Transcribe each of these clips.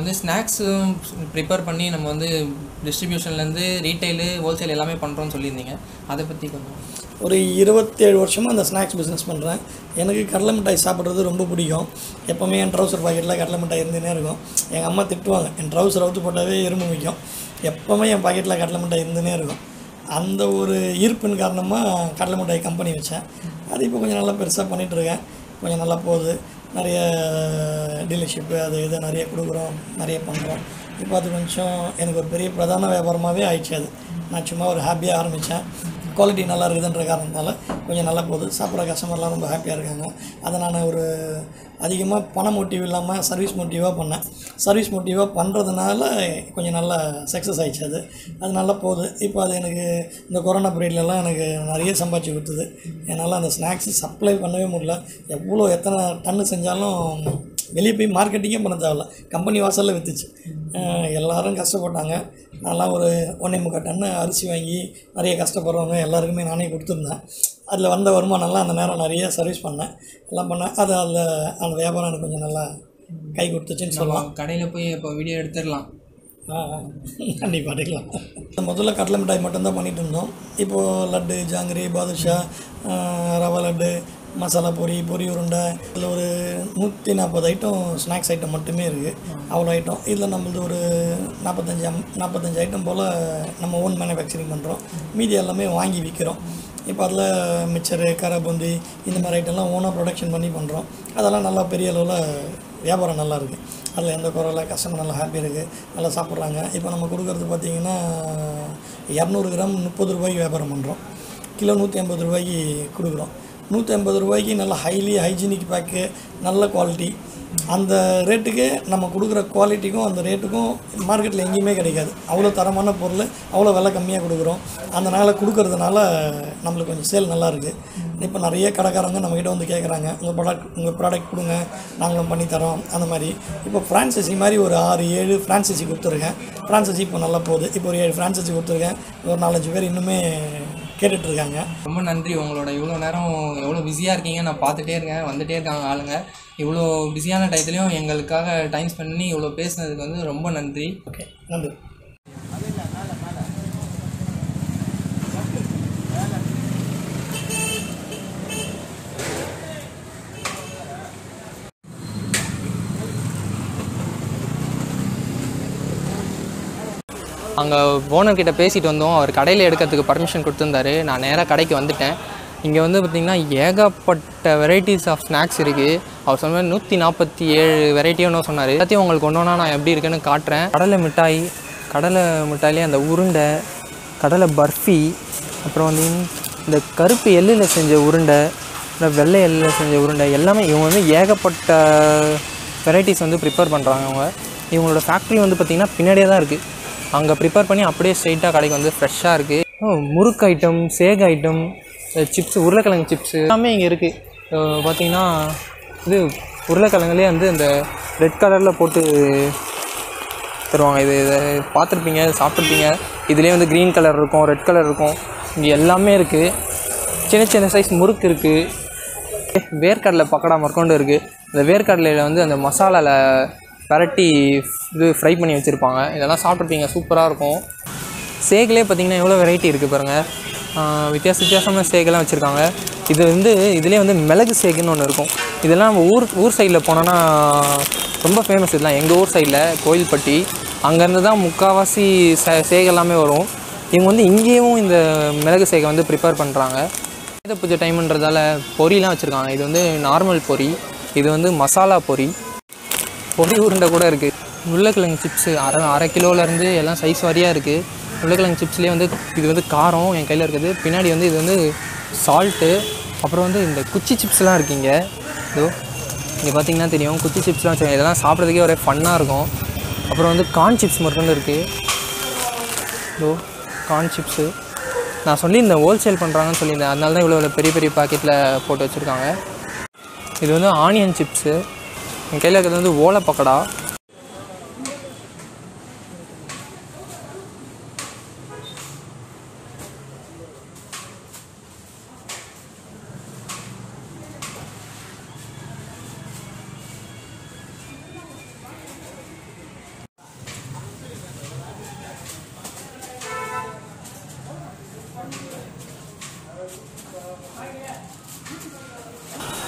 வந்து ஸ்நாக்ஸும் ப்ரிப்பேர் பண்ணி நம்ம வந்து டிஸ்ட்ரிபியூஷன்லேருந்து ரீட்டைலு ஹோல்சேல் எல்லாமே பண்ணுறோன்னு சொல்லியிருந்தீங்க அதை பற்றி கொஞ்சம் ஒரு இருபத்தேழு வருஷமாக அந்த ஸ்நாக்ஸ் பிஸ்னஸ் பண்ணுறேன் எனக்கு கடலை மிட்டாய் சாப்பிட்றது ரொம்ப பிடிக்கும் எப்போவுமே என் ட்ரௌசர் பாக்கெட்டில் கடலை மிட்டாய் இருந்துனே இருக்கும் எங்கள் அம்மா திட்டுவாங்க என் ட்ரௌசர் அவுத்து போட்டாவே எறும்பு வைக்கும் எப்போவுமே என் பாக்கெட்டில் கடலை மிட்டாய் இருந்துனே இருக்கும் அந்த ஒரு ஈர்ப்பின் காரணமாக கடலை மிட்டாய் கம்பெனி வச்சேன் அது இப்போ கொஞ்சம் நல்லா பெருசாக பண்ணிகிட்ருக்கேன் கொஞ்சம் நல்லா போகுது நிறைய டீலர்ஷிப்பு அது இது நிறைய கொடுக்குறோம் நிறைய பண்ணுறோம் இப்போ அது கொஞ்சம் எனக்கு ஒரு பெரிய பிரதான வியாபாரமாகவே ஆயிடுச்சு அது நான் சும்மா ஒரு ஹாப்பியாக ஆரம்பித்தேன் குவாலிட்டி நல்லா இருக்குதுன்ற காரணத்தினால கொஞ்சம் நல்லா போகுது சாப்பிட்ற கஸ்டமர்லாம் ரொம்ப ஹாப்பியாக இருக்காங்க அதை நான் ஒரு அதிகமாக பண மோட்டிவ் இல்லாமல் சர்வீஸ் மோட்டிவாக பண்ணேன் சர்வீஸ் மோட்டிவாக பண்ணுறதுனால கொஞ்சம் நல்லா சக்ஸஸ் ஆயிடுச்சு அது அது நல்லா போகுது இப்போ அது எனக்கு இந்த கொரோனா பீரியட்லலாம் எனக்கு நிறைய சம்பாதிச்சு கொடுத்தது என்னால் அந்த ஸ்நாக்ஸ் சப்ளை பண்ணவே முடியல எவ்வளோ எத்தனை டன்னு செஞ்சாலும் வெளியே போய் மார்க்கெட்டிங்கே பண்ண தேவையில்ல கம்பெனி வாசலில் விற்றுச்சு எல்லாரும் கஷ்டப்பட்டாங்க நான்லாம் ஒரு ஒன்றே முக்கால் டன்னு அரிசி வாங்கி நிறைய கஷ்டப்படுறவங்க எல்லாருக்குமே நானே கொடுத்துருந்தேன் அதில் வந்த வருமானம்லாம் அந்த நேரம் நிறைய சர்வீஸ் பண்ணேன் எல்லாம் பண்ணேன் அது அதில் அந்த வியாபாரம் எனக்கு கொஞ்சம் நல்லா கை கொடுத்துச்சுன்னு சொல்லலாம் கடையில் போய் இப்போ வீடியோ எடுத்துடலாம் கண்டிப்பாக எடுக்கலாம் முதல்ல கடலை மிட்டாய் மட்டும்தான் பண்ணிட்டு இருந்தோம் இப்போது லட்டு ஜாங்கிரி பாதுஷா ஆஹ், ரவை லட்டு மசாலா பொரி பொரி உருண்டை இதில் ஒரு நூற்றி நாற்பது ஐட்டம் ஸ்நாக்ஸ் ஐட்டம் மட்டுமே இருக்குது அவ்வளோ ஐட்டம் இதில் நம்மளது ஒரு நாற்பத்தஞ்சு அம் நாற்பத்தஞ்சு ஐட்டம் போல் நம்ம ஓன் மேனுஃபேக்சரிங் பண்ணுறோம் மீதி எல்லாமே வாங்கி விற்கிறோம் இப்போ அதில் மிச்சரு கரபுந்தி இந்த மாதிரி ஐட்டம்லாம் ஓனாக ப்ரொடக்ஷன் பண்ணி பண்ணுறோம் அதெல்லாம் நல்லா பெரிய அளவில் வியாபாரம் நல்லா இருக்குது அதில் எந்த குறை இல்லை கஸ்டமர் நல்லா ஹாப்பி இருக்குது நல்லா சாப்பிட்றாங்க இப்போ நம்ம கொடுக்குறது பார்த்திங்கன்னா இரநூறு கிராம் முப்பது ரூபாய்க்கு வியாபாரம் பண்ணுறோம் கிலோ நூற்றி ஐம்பது ரூபாய்க்கு கொடுக்குறோம் நூற்றி ஐம்பது ரூபாய்க்கு நல்ல ஹைலி ஹைஜீனிக் பேக்கு நல்ல குவாலிட்டி அந்த ரேட்டுக்கு நம்ம கொடுக்குற குவாலிட்டிக்கும் அந்த ரேட்டுக்கும் மார்க்கெட்டில் எங்கேயுமே கிடைக்காது அவ்வளோ தரமான பொருள் அவ்வளோ விலை கம்மியாக கொடுக்குறோம் அதனால் கொடுக்கறதுனால நம்மளுக்கு கொஞ்சம் சேல் நல்லா இருக்குது இப்போ நிறைய கடைக்காரங்க நம்மக்கிட்ட வந்து கேட்குறாங்க உங்கள் ப்ராடக்ட் உங்கள் ப்ராடக்ட் கொடுங்க நாங்களும் பண்ணி தரோம் அந்த மாதிரி இப்போ ஃப்ரான்சைசி மாதிரி ஒரு ஆறு ஏழு ஃப்ரான்சைசி கொடுத்துருக்கேன் ஃப்ரான்சைசி இப்போ நல்லா போகுது இப்போ ஒரு ஏழு ஃப்ரான்சைசி கொடுத்துருக்கேன் ஒரு நாலஞ்சு பேர் இன்னுமே கேட்டுட்ருக்காங்க ரொம்ப நன்றி உங்களோட இவ்வளோ நேரம் எவ்வளோ பிஸியாக இருக்கீங்க நான் பார்த்துட்டே இருக்கேன் வந்துட்டே இருக்காங்க ஆளுங்க இவ்வளோ பிஸியான டயத்துலையும் எங்களுக்காக டைம் ஸ்பெண்ட் பண்ணி இவ்வளோ பேசுனதுக்கு வந்து ரொம்ப நன்றி ஓகே நன்றி அங்கே ஓனர்கிட்ட பேசிட்டு வந்தோம் அவர் கடையில் எடுக்கிறதுக்கு பர்மிஷன் கொடுத்துருந்தாரு நான் நேராக கடைக்கு வந்துட்டேன் இங்கே வந்து பார்த்திங்கன்னா ஏகப்பட்ட வெரைட்டிஸ் ஆஃப் ஸ்நாக்ஸ் இருக்குது அவர் சொன்ன மாதிரி நூற்றி நாற்பத்தி ஏழு வெரைட்டியும் சொன்னார் எல்லாத்தையும் உங்களுக்கு ஒன்று ஒன்றா நான் எப்படி இருக்குன்னு காட்டுறேன் கடலை மிட்டாய் கடலை மிட்டாயிலே அந்த உருண்டை கடலை பர்ஃபி அப்புறம் வந்து இந்த கருப்பு எள்ளில் செஞ்ச உருண்டை அப்புறம் வெள்ளை எள்ளில் செஞ்ச உருண்டை எல்லாமே இவங்க வந்து ஏகப்பட்ட வெரைட்டிஸ் வந்து ப்ரிப்பேர் பண்ணுறாங்க அவங்க இவங்களோட ஃபேக்ட்ரி வந்து பார்த்திங்கன்னா பின்னாடியே தான் இருக்குது அங்கே ப்ரிப்பேர் பண்ணி அப்படியே ஸ்ட்ரைட்டாக கடைக்கு வந்து ஃப்ரெஷ்ஷாக இருக்குது ஓ முறுக்கு ஐட்டம் சேக் ஐட்டம் சிப்ஸ் உருளைக்கிழங்கு சிப்ஸ் எல்லாமே இங்கே இருக்குது பார்த்தீங்கன்னா இது உருளைக்கிழங்குலேயே வந்து இந்த ரெட் கலரில் போட்டு தருவாங்க இது இதை பார்த்துருப்பீங்க சாப்பிட்ருப்பீங்க இதுலேயே வந்து க்ரீன் கலர் இருக்கும் ரெட் கலர் இருக்கும் இங்கே எல்லாமே இருக்குது சின்ன சின்ன சைஸ் முறுக்கு இருக்குது வேர்க்கடலை பக்கடா மற்கொண்டு இருக்குது இந்த வேர்க்கடலையில் வந்து அந்த மசாலாவில் பரட்டி இது ஃப்ரை பண்ணி வச்சுருப்பாங்க இதெல்லாம் சாப்பிட்ருப்பீங்க சூப்பராக இருக்கும் சேக்லேயே பார்த்தீங்கன்னா எவ்வளோ வெரைட்டி இருக்குது பாருங்கள் ஆஹ் வித்தியாச வித்தியாசமான சேகெல்லாம் வச்சுருக்காங்க இது வந்து இதுலேயே வந்து மிளகு சேக்குன்னு ஒன்று இருக்கும் இதெல்லாம் நம்ம ஊர் ஊர் சைடில் போனோன்னா ரொம்ப ஃபேமஸ் இதெல்லாம் எங்கள் ஊர் சைடில் கோயில்பட்டி அங்கேருந்து தான் முக்கால்வாசி சே சேக் எல்லாமே வரும் இவங்க வந்து இங்கேயும் இந்த மிளகு சேகை வந்து ப்ரிப்பேர் பண்ணுறாங்க ஆயுத பூஜை டைம்ன்றதால பொரிலாம் வச்சுருக்காங்க இது வந்து நார்மல் பொரி இது வந்து மசாலா பொரி பொரி உருண்டை கூட இருக்குது உருளைக்கிழங்கு சிப்ஸு அரை அரை கிலோலேருந்து எல்லாம் சைஸ் வாரியாக இருக்குது உருளைக்கிழங்கு சிப்ஸ்லேயே வந்து இது வந்து காரம் என் கையில் இருக்குது பின்னாடி வந்து இது வந்து சால்ட்டு அப்புறம் வந்து இந்த குச்சி சிப்ஸ்லாம் இருக்கீங்க இதோ இங்கே பார்த்தீங்கன்னா தெரியும் குச்சி சிப்ஸ்லாம் வச்சுருக்காங்க இதெல்லாம் சாப்பிட்றதுக்கே ஒரே ஃபன்னாக இருக்கும் அப்புறம் வந்து கார்ன் சிப்ஸ் மட்டும் இருக்குது இதோ கார்ன் சிப்ஸு நான் சொல்லியிருந்தேன் ஹோல்சேல் பண்ணுறாங்கன்னு சொல்லியிருந்தேன் அதனால தான் இவ்வளோ இவ்வளோ பெரிய பெரிய பாக்கெட்டில் போட்டு வச்சுருக்காங்க இது வந்து ஆனியன் சிப்ஸு என் கையில் இருக்கிறது வந்து ஓலை பக்கடா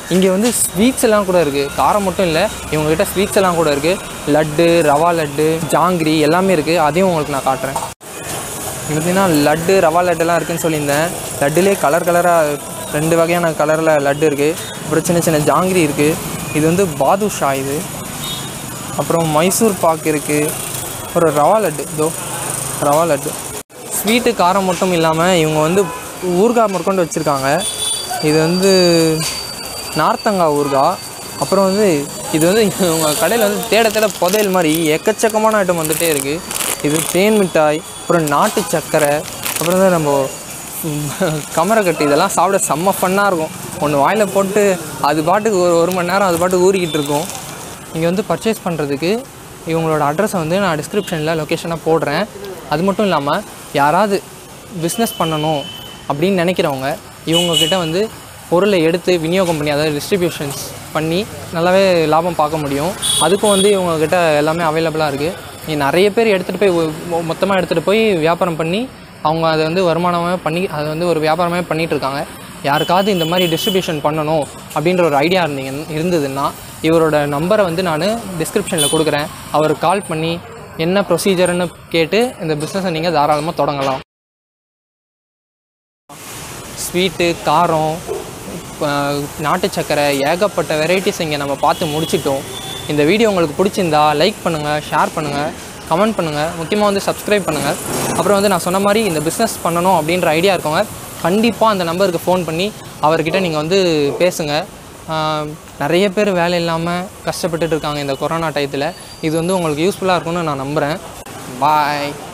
இங்கே வந்து ஸ்வீட்ஸ் எல்லாம் கூட இருக்குது காரம் மட்டும் இல்லை இவங்ககிட்ட ஸ்வீட்ஸ் எல்லாம் கூட இருக்குது லட்டு ரவா லட்டு ஜாங்கிரி எல்லாமே இருக்குது அதையும் உங்களுக்கு நான் காட்டுறேன் இங்க பார்த்தீங்கன்னா லட்டு ரவா லட்டுலாம் இருக்குன்னு சொல்லியிருந்தேன் லட்டுலேயே கலர் கலராக ரெண்டு வகையான கலரில் லட்டு இருக்குது அப்புறம் சின்ன சின்ன ஜாங்கிரி இருக்குது இது வந்து பாதுஷா இது அப்புறம் மைசூர் பாக் இருக்குது அப்புறம் ரவா லட்டு இதோ ரவா லட்டு ஸ்வீட்டு காரம் மட்டும் இல்லாமல் இவங்க வந்து ஊறுகாய் முற்கொண்டு வச்சுருக்காங்க இது வந்து நார்த்தங்காய் ஊறுகாய் அப்புறம் வந்து இது வந்து இவங்க கடையில் வந்து தேட தேட புதையல் மாதிரி எக்கச்சக்கமான ஐட்டம் வந்துகிட்டே இருக்குது இது தேன் மிட்டாய் அப்புறம் நாட்டு சர்க்கரை அப்புறம் வந்து நம்ம கமரக்கட்டு இதெல்லாம் சாப்பிட செம்ம ஃபன்னாக இருக்கும் ஒன்று வாயில் போட்டு அது பாட்டுக்கு ஒரு ஒரு மணி நேரம் அது பாட்டுக்கு ஊறிக்கிட்டு இருக்கும் இங்கே வந்து பர்ச்சேஸ் பண்ணுறதுக்கு இவங்களோட அட்ரஸை வந்து நான் டிஸ்கிரிப்ஷனில் லொக்கேஷனாக போடுறேன் அது மட்டும் இல்லாமல் யாராவது பிஸ்னஸ் பண்ணணும் அப்படின்னு நினைக்கிறவங்க இவங்கக்கிட்ட வந்து பொருளை எடுத்து விநியோகம் பண்ணி அதாவது டிஸ்ட்ரிபியூஷன்ஸ் பண்ணி நல்லாவே லாபம் பார்க்க முடியும் அதுக்கும் வந்து இவங்கக்கிட்ட எல்லாமே அவைலபிளாக இருக்குது நிறைய பேர் எடுத்துகிட்டு போய் மொத்தமாக எடுத்துகிட்டு போய் வியாபாரம் பண்ணி அவங்க அதை வந்து வருமானமாக பண்ணி அதை வந்து ஒரு வியாபாரமே பண்ணிகிட்டு இருக்காங்க யாருக்காவது இந்த மாதிரி டிஸ்ட்ரிபியூஷன் பண்ணணும் அப்படின்ற ஒரு ஐடியா இருந்தீங்க இருந்ததுன்னா இவரோட நம்பரை வந்து நான் டிஸ்கிரிப்ஷனில் கொடுக்குறேன் அவர் கால் பண்ணி என்ன ப்ரொசீஜர்னு கேட்டு இந்த பிஸ்னஸை நீங்கள் தாராளமாக தொடங்கலாம் ஸ்வீட்டு காரம் அஹ், நாட்டு சக்கரை ஏகப்பட்ட வெரைட்டிஸ் இங்கே நம்ம பார்த்து முடிச்சிட்டோம் இந்த வீடியோ உங்களுக்கு பிடிச்சிருந்தா லைக் பண்ணுங்கள் ஷேர் பண்ணுங்கள் கமெண்ட் பண்ணுங்கள் முக்கியமாக வந்து சப்ஸ்கிரைப் பண்ணுங்கள் அப்புறம் வந்து நான் சொன்ன மாதிரி இந்த பிஸ்னஸ் பண்ணணும் அப்படின்ற ஐடியா இருக்கவங்க கண்டிப்பாக அந்த நம்பருக்கு ஃபோன் பண்ணி அவர்கிட்ட நீங்கள் வந்து பேசுங்க ஆஹ், நிறைய பேர் வேலை இல்லாமல் கஷ்டப்பட்டுட்டு இருக்காங்க இந்த கொரோனா டயத்தில் இது வந்து உங்களுக்கு யூஸ்ஃபுல்லாக இருக்கும்னு நான் நம்புகிறேன் பாய்